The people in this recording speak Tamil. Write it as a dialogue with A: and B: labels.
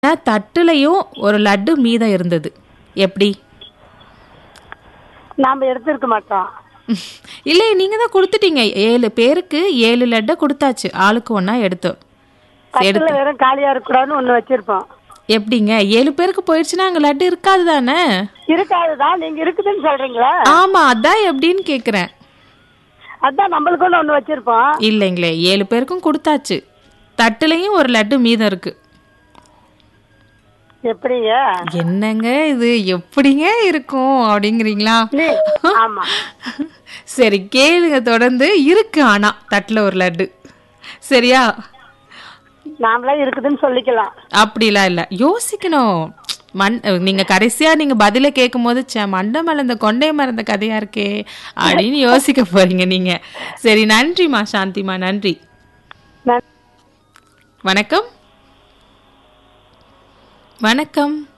A: ஆனா, தட்டுலயும் ஒரு லட்டு மீதம் இருந்தது எப்படி
B: நாம எடுத்திருக்க மாட்டோம்
A: இல்லை நீங்க தான் கொடுத்துட்டீங்க ஏழு பேருக்கு ஏழு லட்டை கொடுத்தாச்சு ஆளுக்கு ஒண்ணா எடுத்தோம்
B: தட்டுல வெறும் காலியா இருக்கக்கூடாதுன்னு ஒண்ணு வச்சிருப்போம்
A: எப்படிங்க ஏழு பேருக்கு போயிடுச்சுன்னா அங்க லட்டு இருக்காது தானே
B: இருக்காதுதான் நீங்க இருக்குதுன்னு சொல்றீங்களா
A: ஆமா அதான் எப்படின்னு கேக்குறேன்
B: அதான் நம்மளுக்கு ஒண்ணு ஒண்ணு வச்சிருப்போம்
A: இல்லைங்களே ஏழு பேருக்கும் கொடுத்தாச்சு தட்டுலயும் ஒரு லட்டு மீதம் இருக்கு
B: எப்படிங்க
A: என்னங்க இது எப்படிங்க இருக்கும் அப்படிங்கிறீங்களா
B: நீ ஆமா
A: சரி கேளுங்க தொடர்ந்து இருக்கு ஆனா தட்டுல ஒரு லட்டு சரியா
B: நாமளே இருக்குதுன்னு சொல்லிக்கலாம்
A: அப்படிலாம் இல்ல யோசிக்கணும் மண் நீங்க கடைசியா நீங்க பதில கேட்கும் போது ச்சே மண்டை மலர்ந்த கொண்டை மறந்த கதையா இருக்கே அப்படின்னு யோசிக்க போறீங்க நீங்க சரி நன்றிமா சாந்திமா நன்றி
B: நான்
A: வணக்கம் வணக்கம்